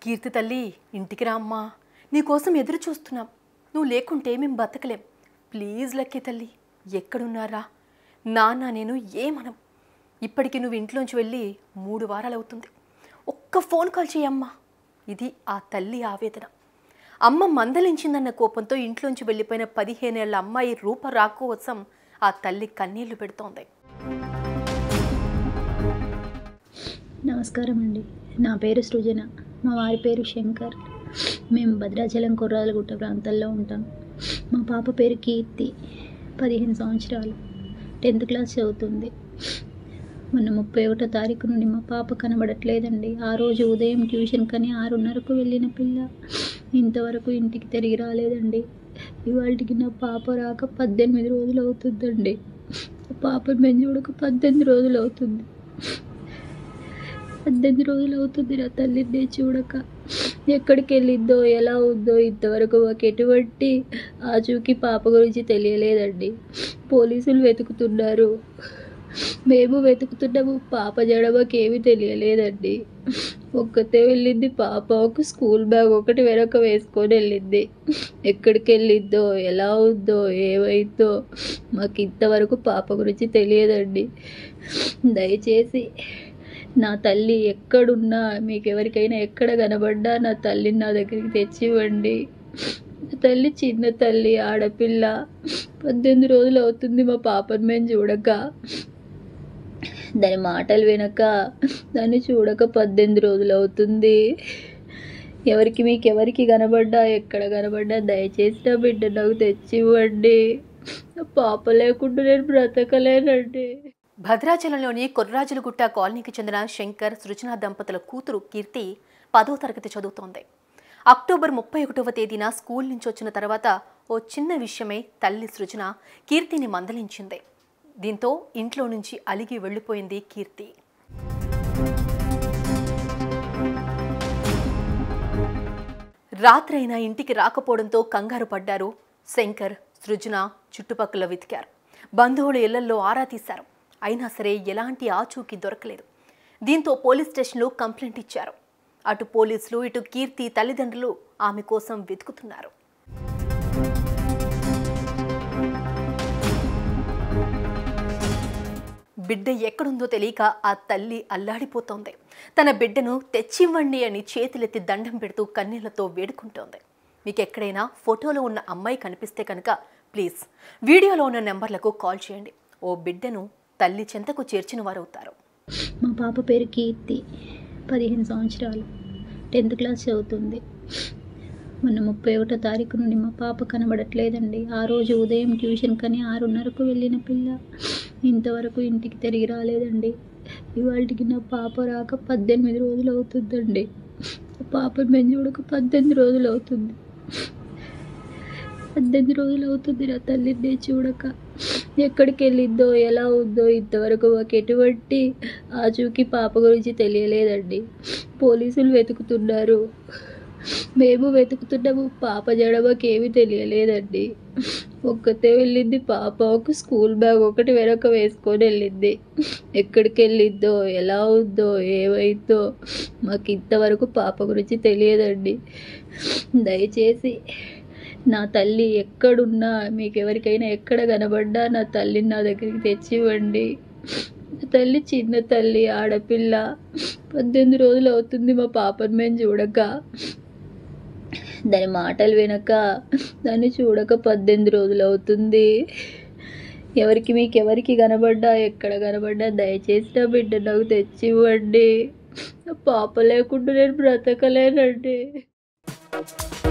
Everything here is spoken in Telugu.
కీర్తి తల్లి ఇంటికి రా అమ్మా నీకోసం ఎదురు చూస్తున్నాం నువ్వు లేకుంటే మేము బతకలేం ప్లీజ్ లక్కీ తల్లి ఎక్కడున్నారా నాన్న నేను ఏమనం ఇప్పటికి నువ్వు ఇంట్లోంచి వెళ్ళి మూడు వారాలు అవుతుంది ఒక్క ఫోన్ కాల్ చేయమ్మా ఇది ఆ తల్లి ఆవేదన అమ్మ మందలించిందన్న కోపంతో ఇంట్లోంచి వెళ్ళిపోయిన పదిహేనేళ్ల అమ్మాయి రూప రాకు కోసం ఆ తల్లి కన్నీళ్లు పెడుతోంది నమస్కారం అండి నా పేరు సృజన మా వారి పేరు శంకర్ మేము భద్రాచలం కొర్రాలగుట్ట ప్రాంతాల్లో ఉంటాం మా పాప పేరు కీర్తి పదిహేను సంవత్సరాలు టెన్త్ క్లాస్ చదువుతుంది మొన్న ముప్పై ఒకటో తారీఖు నుండి మా పాప కనబడట్లేదండి ఆ రోజు ఉదయం ట్యూషన్ కని ఆరున్నరకు వెళ్ళిన పిల్ల ఇంతవరకు ఇంటికి తిరిగి రాలేదండి ఇవాళకి నా పాప రాక పద్దెనిమిది రోజులు అవుతుందండి పాప మేము చూడక పద్దెనిమిది రోజులు అవుతుంది పద్దెనిమిది రోజులు అవుతుంది నా తల్లిని చూడక ఎక్కడికి వెళ్ళిద్దో ఎలా ఉందో ఇంతవరకు మాకు ఎటువంటి ఆచూకీ పాప గురించి తెలియలేదండి పోలీసులు వెతుకుతున్నారు మేము వెతుకుతున్నాము పాప జడ మాకేమీ తెలియలేదండి ఒక్కతే వెళ్ళింది పాప ఒక స్కూల్ బ్యాగ్ ఒకటి వెనక వేసుకొని వెళ్ళింది ఎక్కడికి వెళ్ళిద్దో ఎలా ఉందో ఏమైందో మాకు ఇంతవరకు పాప గురించి తెలియదండి దయచేసి నా తల్లి ఎక్కడున్నా మీకు ఎవరికైనా ఎక్కడ కనబడ్డా నా తల్లిని నా దగ్గరికి తెచ్చివ్వండి నా తల్లి చిన్న తల్లి ఆడపిల్ల పద్దెనిమిది రోజులు అవుతుంది మా పాపను మేము చూడక దాని మాటలు వినక దాన్ని చూడక పద్దెనిమిది రోజులు అవుతుంది ఎవరికి మీకు ఎవరికి కనబడ్డా ఎక్కడ కనబడ్డా దయచేసి నా బిడ్డ నాకు తెచ్చివ్వండి నా పాప లేకుండా నేను బ్రతకలేనండి భద్రాచలంలోని కొర్రాజులగుట్ట కాలనీకి చెందిన శంకర్ సృజన దంపతుల కూతురు కీర్తి పదో తరగతి చదువుతోంది అక్టోబర్ ముప్పై ఒకటవ తేదీన స్కూల్ నుంచి వచ్చిన తర్వాత ఓ చిన్న విషయమై తల్లి సృజన కీర్తిని మందలించింది దీంతో ఇంట్లో నుంచి అలిగి వెళ్ళిపోయింది కీర్తి రాత్రైనా ఇంటికి రాకపోవడంతో కంగారు పడ్డారు శంకర్ సృజన చుట్టుపక్కల వెతికారు బంధువుల ఇళ్లల్లో ఆరా తీశారు అయినా సరే ఎలాంటి ఆచూకీ దొరకలేదు దీంతో పోలీస్ స్టేషన్లో కంప్లైంట్ ఇచ్చారు అటు పోలీసులు ఇటు కీర్తి తల్లిదండ్రులు ఆమె కోసం వెతుకుతున్నారు బిడ్డ ఎక్కడుందో తెలియక ఆ తల్లి అల్లాడిపోతోంది తన బిడ్డను తెచ్చివ్వండి అని చేతులెత్తి దండం పెడుతూ కన్నీళ్లతో వేడుకుంటోంది మీకు ఎక్కడైనా ఫోటోలో ఉన్న అమ్మాయి కనిపిస్తే కనుక ప్లీజ్ వీడియోలో ఉన్న నెంబర్లకు కాల్ చేయండి ఓ బిడ్డను తల్లి చెంతకు చేర్చిన వారవుతారు మా పాప పేరు కీర్తి పదిహేను సంవత్సరాలు టెన్త్ క్లాస్ చదువుతుంది మొన్న ముప్పై ఒకటో తారీఖు నుండి మా పాప కనబడట్లేదండి ఆ రోజు ఉదయం ట్యూషన్ కని ఆరున్నరకు వెళ్ళిన పిల్ల ఇంతవరకు ఇంటికి తిరిగి రాలేదండి ఇవాళకి నా పాప రాక పద్దెనిమిది రోజులు అవుతుందండి పాప మేము చూడక పద్దెనిమిది రోజులు అవుతుంది పద్దెనిమిది రోజులు అవుతుంది నా తల్లిని చూడక ఎక్కడికి వెళ్ళిద్దో ఎలా ఉందో ఇంతవరకు మాకు ఎటువంటి ఆచూకీ పాప గురించి తెలియలేదండి పోలీసులు వెతుకుతున్నారు మేము వెతుకుతున్నాము పాప జడ మాకేమీ తెలియలేదండి ఒక్కతే వెళ్ళింది పాప ఒక స్కూల్ బ్యాగ్ ఒకటి వెనక వేసుకొని వెళ్ళింది ఎక్కడికి వెళ్ళిద్దో ఎలా ఉందో ఏమైందో మాకు ఇంతవరకు పాప గురించి తెలియదండి దయచేసి నా తల్లి ఎక్కడున్నా మీకు ఎవరికైనా ఎక్కడ కనబడ్డా నా తల్లిని నా దగ్గరికి తెచ్చివ్వండి నా తల్లి చిన్న తల్లి ఆడపిల్ల పద్దెనిమిది రోజులు అవుతుంది మా పాపను మేము చూడక దాని మాటలు వినక దాన్ని చూడక పద్దెనిమిది రోజులు అవుతుంది ఎవరికి మీకు ఎవరికి కనబడ్డా ఎక్కడ కనబడ్డా దయచేసి నా బిడ్డ నాకు తెచ్చివ్వండి నా పాప లేకుండా నేను బ్రతకలేనండి